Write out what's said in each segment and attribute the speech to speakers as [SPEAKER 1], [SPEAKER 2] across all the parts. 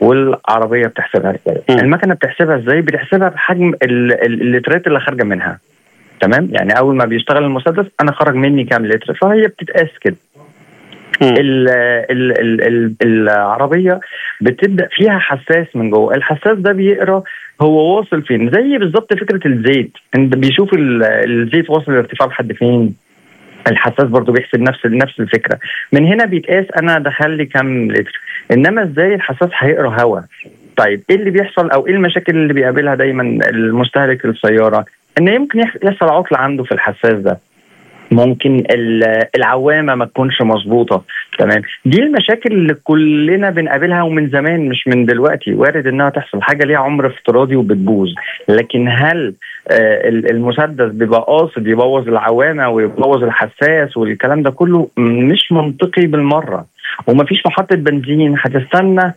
[SPEAKER 1] والعربيه بتحسبها ازاي المكنه بتحسبها ازاي بتحسبها بحجم اللترات اللي خارجه منها تمام يعني اول ما بيشتغل المسدس انا خرج مني كام لتر فهي بتتقاس كده ال ال ال ال العربيه بتبدا فيها حساس من جوه الحساس ده بيقرا هو واصل فين زي بالظبط فكره الزيت انت بيشوف الزيت واصل لارتفاع لحد فين الحساس برضو بيحسب نفس نفس الفكره من هنا بيتقاس انا دخل لي كام لتر انما ازاي الحساس هيقرا هواء طيب ايه اللي بيحصل او ايه المشاكل اللي بيقابلها دايما المستهلك السياره ان يمكن يحصل عطل عنده في الحساس ده ممكن العوامه ما تكونش مظبوطه تمام دي المشاكل اللي كلنا بنقابلها ومن زمان مش من دلوقتي وارد انها تحصل حاجه ليها عمر افتراضي وبتبوظ لكن هل المسدس بيبقى قاصد يبوظ العوامه ويبوظ الحساس والكلام ده كله مش منطقي بالمره ومفيش محطه بنزين هتستنى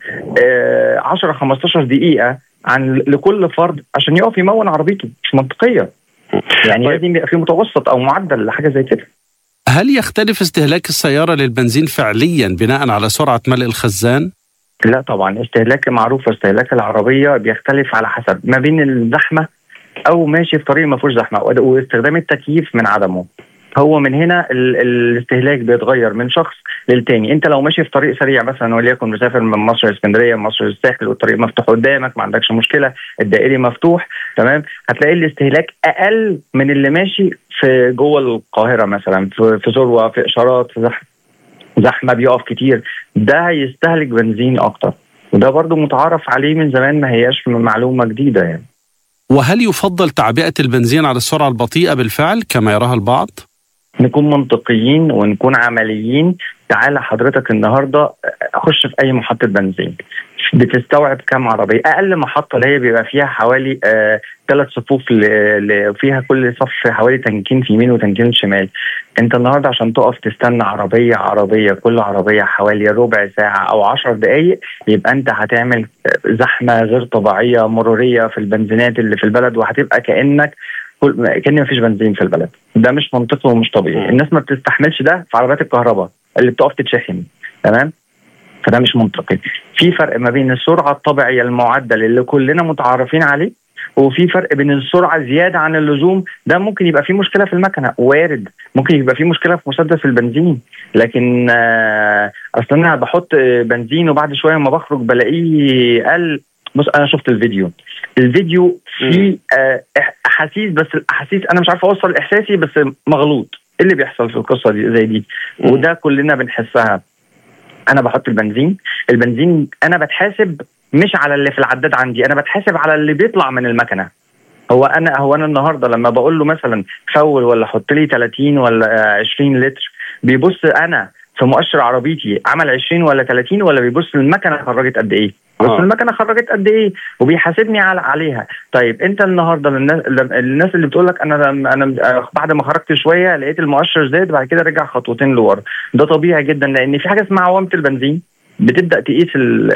[SPEAKER 1] 10 15 دقيقه عن لكل فرد عشان يقف يمون عربيته مش منطقيه يعني طيب. لازم يبقى في متوسط او معدل لحاجه زي كده
[SPEAKER 2] هل يختلف استهلاك السياره للبنزين فعليا بناء على سرعه ملء الخزان؟
[SPEAKER 1] لا طبعا استهلاك معروف استهلاك العربيه بيختلف على حسب ما بين الزحمه او ماشي في طريق ما فيهوش زحمه واستخدام التكييف من عدمه هو من هنا الاستهلاك بيتغير من شخص للتاني انت لو ماشي في طريق سريع مثلا وليكن مسافر من مصر لاسكندريه من مصر للساحل والطريق مفتوح قدامك ما عندكش مشكله الدائري مفتوح تمام هتلاقي الاستهلاك اقل من اللي ماشي في جوه القاهره مثلا في, في ذروه في اشارات في زحمه زحمه بيقف كتير ده هيستهلك بنزين اكتر وده برضو متعارف عليه من زمان ما هياش معلومه جديده يعني
[SPEAKER 2] وهل يفضل تعبئه البنزين على السرعه البطيئه بالفعل كما يراها البعض؟
[SPEAKER 1] نكون منطقيين ونكون عمليين تعالى حضرتك النهارده اخش في اي محطه بنزين بتستوعب كام عربيه اقل محطه اللي هي بيبقى فيها حوالي ثلاث آه صفوف ل... فيها كل صف حوالي تنكين في يمين وتنكين شمال انت النهارده عشان تقف تستنى عربيه عربيه كل عربيه حوالي ربع ساعه او عشر دقائق يبقى انت هتعمل زحمه غير طبيعيه مروريه في البنزينات اللي في البلد وهتبقى كانك كان ما فيش بنزين في البلد ده مش منطقي ومش طبيعي الناس ما بتستحملش ده في عربيات الكهرباء اللي بتقف تتشحن تمام فده مش منطقي في فرق ما بين السرعه الطبيعيه المعدل اللي كلنا متعارفين عليه وفي فرق بين السرعه زياده عن اللزوم ده ممكن يبقى في مشكله في المكنه وارد ممكن يبقى في مشكله في مسدس البنزين لكن آه اصل انا بحط بنزين وبعد شويه ما بخرج بلاقيه قل بص انا شفت الفيديو الفيديو فيه آه احاسيس بس الاحاسيس انا مش عارف اوصل احساسي بس مغلوط ايه اللي بيحصل في القصه دي زي دي وده كلنا بنحسها انا بحط البنزين البنزين انا بتحاسب مش على اللي في العداد عندي انا بتحاسب على اللي بيطلع من المكنه هو انا هو انا النهارده لما بقول له مثلا فول ولا حط لي 30 ولا 20 لتر بيبص انا في مؤشر عربيتي عمل 20 ولا 30 ولا بيبص المكنه خرجت قد ايه بس آه. المكنه خرجت قد ايه وبيحاسبني على عليها طيب انت النهارده الناس, الناس اللي بتقول لك انا انا بعد ما خرجت شويه لقيت المؤشر زاد بعد كده رجع خطوتين لورا ده طبيعي جدا لان في حاجه اسمها عوامه البنزين بتبدا تقيس ال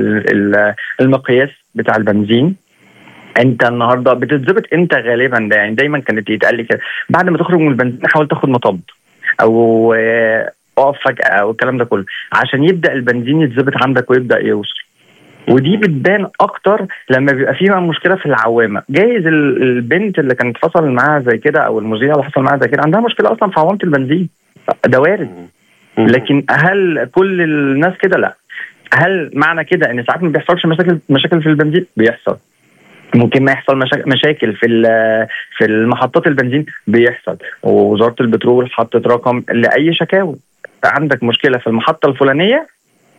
[SPEAKER 1] ال المقياس بتاع البنزين انت النهارده بتتظبط انت غالبا ده يعني دايما كانت يتقال لي كده بعد ما تخرج من البنزين حاول تاخد مطب او اقف فجاه او الكلام ده كله عشان يبدا البنزين يتظبط عندك ويبدا يوصل ودي بتبان اكتر لما بيبقى فيها مشكله في العوامه جايز البنت اللي كانت حصل معاها زي كده او المذيعه اللي حصل معاها زي كده عندها مشكله اصلا في عوامه البنزين ده وارد لكن هل كل الناس كده لا هل معنى كده ان ساعات ما بيحصلش مشاكل مشاكل في البنزين بيحصل ممكن ما يحصل مشاكل في في المحطات البنزين بيحصل ووزاره البترول حطت رقم لاي شكاوي عندك مشكله في المحطه الفلانيه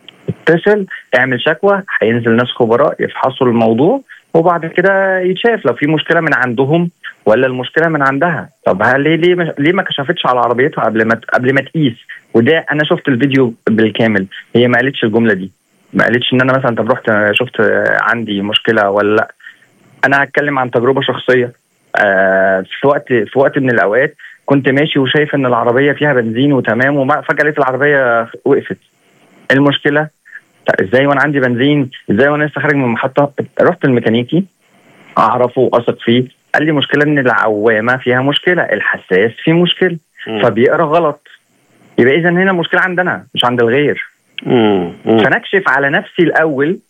[SPEAKER 1] اتصل اعمل شكوى هينزل ناس خبراء يفحصوا الموضوع وبعد كده يتشاف لو في مشكله من عندهم ولا المشكله من عندها طب هل ليه ليه مش ليه ما كشفتش على عربيتها قبل ما قبل ما تقيس وده انا شفت الفيديو بالكامل هي ما قالتش الجمله دي ما قالتش ان انا مثلا طب رحت شفت عندي مشكله ولا لا انا هتكلم عن تجربه شخصيه آه في وقت في وقت من الاوقات كنت ماشي وشايف ان العربيه فيها بنزين وتمام وفجاه لقيت العربيه وقفت المشكله ازاي وانا عندي بنزين ازاي وانا لسه خارج من المحطه رحت الميكانيكي اعرفه واثق فيه قال لي مشكله ان العوامه فيها مشكله الحساس فيه مشكله م. فبيقرا غلط يبقى اذا هنا المشكله عندنا مش عند الغير م. م. فنكشف على نفسي الاول